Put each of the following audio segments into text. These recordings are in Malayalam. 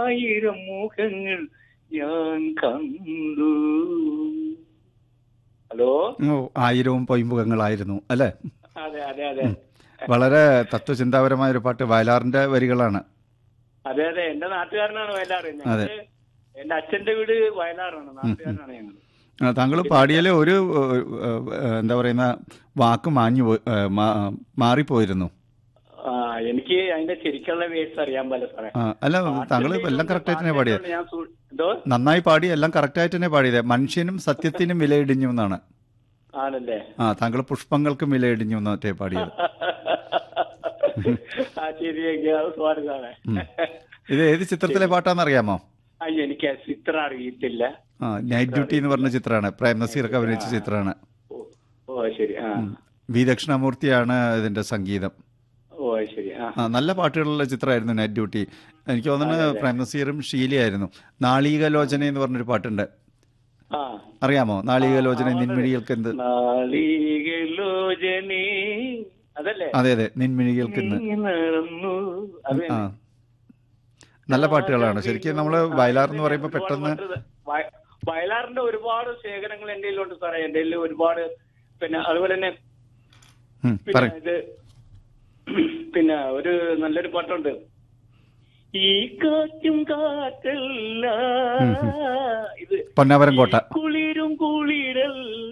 ആയിരം മുഖങ്ങൾ ഞാൻ കണ്ടു ഹലോ ഓ ആയിരവും പൊയ്മുഖങ്ങളായിരുന്നു അല്ലേ അതെ അതെ അതെ വളരെ തത്വചിന്താപരമായ ഒരു പാട്ട് വയലാറിന്റെ വരികളാണ് അതെ അതെ എന്റെ നാട്ടുകാരനാണ് വയലാറ് അതെ. ഞങ്ങള് എന്റെ അച്ഛന്റെ വീട് വയലാറാണ് നാട്ടുകാരനാണ് ഞങ്ങൾ ആ, താങ്കൾ പാടിയതിൽ ഒരു ഏഹ്, ഏഹ്, എന്താ പറയുന്ന വാക്ക് മാഞ്ഞു പോയി ഏഹ്, മാ- മാറിപ്പോയിരുന്നു ആ എനിക്ക് അതിന്റെ ശരിക്കുള്ള വേഴ്സ് അറിയാൻ പല സാറേ ആ, അല്ല താങ്കൾ എല്ലാം കറക്റ്റ് ആയിട്ട് തന്നെ പാടിയത് ഞാൻ സു- എന്തോ നന്നായി പാടി എല്ലാം കറക്റ്റ് ആയിട്ട് തന്നെ പാടിയത് മനുഷ്യനും സത്യത്തിനും വിലയിടിഞ്ഞു എന്നാണ് ആണല്ലേ ആ താങ്കൾ പുഷ്പങ്ങൾക്കും വിലയിടിഞ്ഞു എന്നൊറ്റേ പാടിയത് ആ ശരിയൊക്കെ അത് സ്വാതി സാറേ ഇത് ഏത് ചിത്രത്തിലെ പാട്ടാണെന്നറിയാമോ അയ്യോ എനിക്ക് ആ ചിത്രം അറിയത്തില്ല ആ നൈറ്റ് ഡ്യൂട്ടി എന്ന് പറഞ്ഞ ചിത്രമാണ് പ്രേം നസീറൊക്കെ അഭിനയിച്ച ചിത്രമാണ് ഓ ഓ ശരി ആ വി ദക്ഷിണാമൂർത്തിയാണ് ഇതിന്റെ സംഗീതം ഓ ശരി ആ ആ നല്ല പാട്ടുകളുള്ള ചിത്രമായിരുന്നു നൈറ്റ് ഡ്യൂട്ടി എനിക്ക് തോന്നുന്നു പ്രേം നസീറും ഷീലയായിരുന്നു നാളികലോചന എന്ന് പറഞ്ഞൊരു പാട്ടുണ്ട് ആ അറിയാമോ നാളികലോചന നിൻമിഴികൾക്ക് എന്ത് നാളികലോചനേ അതല്ലേ അതെ അതെ നിൻമിഴികൾക്ക് എന്ത് നീ നടന്നു അത് ആ തന്നെ. നല്ല പാട്ടുകളാണ് ശരിക്കും നമ്മള് വയലാർ എന്ന് പറയുമ്പോൾ ഒരുപാട് പെട്ടെന്ന് പാട്ട് വയ- വയലാറിന്റെ ഒരുപാട് ശേഖരങ്ങൾ എന്റെ കയ്യിലുണ്ട് സാറേ എന്റെ കയ്യിൽ ഒരുപാട് പിന്നെ അതുപോലെ തന്നെ ഉം, പിന്നെ പറയ് ഇത് പിന്നെ ഒരു നല്ലൊരു പാട്ടുണ്ട് ഈ കാറ്റും കാറ്റല്ല ഇത് പൊന്നാവരം കോട്ട ഈ കുളിരും കുളിരല്ല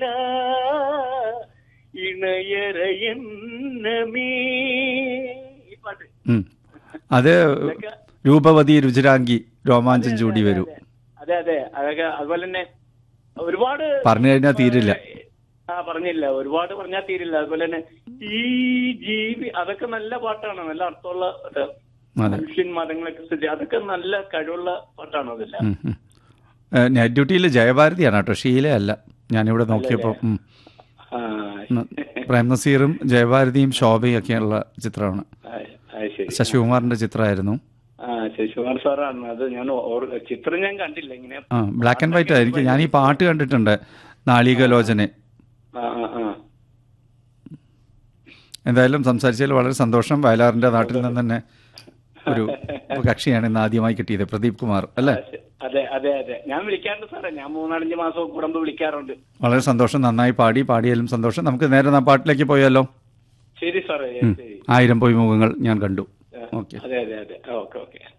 ഇണയര എന്നമേ ഈ പാട്ട് ഉം. അത് ഇതൊക്കെ രൂപവതി രുചിരാങ്കി രോമാഞ്ചം ചൂടി വരൂ അതെ അതെ അതൊക്കെ അതുപോലെ തന്നെ ഒരുപാട് പറഞ്ഞു കഴിഞ്ഞാൽ തീരില്ല ആ പറഞ്ഞില്ല ഒരുപാട് പറഞ്ഞാൽ തീരില്ല അതുപോലെ തന്നെ ഈ ജീവി അതൊക്കെ നല്ല പാട്ടാണ് നല്ല അർത്ഥമുള്ള ഇത്. അതെ മനുഷ്യൻ മതങ്ങളൊക്കെ സ്ഥിതി അതൊക്കെ നല്ല കഴിവുള്ള പാട്ടാണ് അതെല്ലാം ഉം, ഉം. ഏഹ്, നൈറ്റ് ഡ്യൂട്ടിയിൽ ജയഭാരതിയാണ് കേട്ടോ ഷീലയല്ല ഞാനിവിടെ നോക്കിയപ്പോൾ ഉം. ആ ഉം. പ്രേം നസീറും ജയഭാരതിയും ശോഭയും ഒക്കെയുള്ള ചിത്രമാണ് ആ, ആ, ശരി ശശികുമാറിന്റെ ചിത്രമായിരുന്നു ആ ശശികുമാർ സാറാണ് അത് ഞാൻ ഓർ- ചിത്രം ഞാൻ കണ്ടില്ല ഇങ്ങനെ ആ ബ്ലാക്ക് ആൻഡ് വൈറ്റ് എനിക്ക് ഞാൻ ഈ പാട്ട് കണ്ടിട്ടുണ്ട് നാളികലോചനെ ആ ആ ആ എന്തായാലും സംസാരിച്ചതിൽ വളരെ സന്തോഷം വയലാറിന്റെ നാട്ടിൽ നിന്ന് തന്നെ ഒരു കക്ഷിയാണ് ഇന്ന് ആദ്യമായി കിട്ടിയത് പ്രദീപ് കുമാർ അല്ലേ അതെ അതെ അതെ ഞാൻ വിളിക്കാറുണ്ട് സാറേ ഞാൻ മൂന്നാലഞ്ച് മാസം കൂടുമ്പോ വിളിക്കാറുണ്ട് വളരെ സന്തോഷം നന്നായി പാടി പാടിയാലും സന്തോഷം നമുക്ക് നേരെ ആ പാട്ടിലേക്ക് പോയാലോ ശരി സാറേ ശരി ആയിരം പൊയ്മുഖങ്ങൾ ഞാൻ കണ്ടു ഓക്കെ അതെ അതെ അതെ ഓക്കെ ഓക്കെ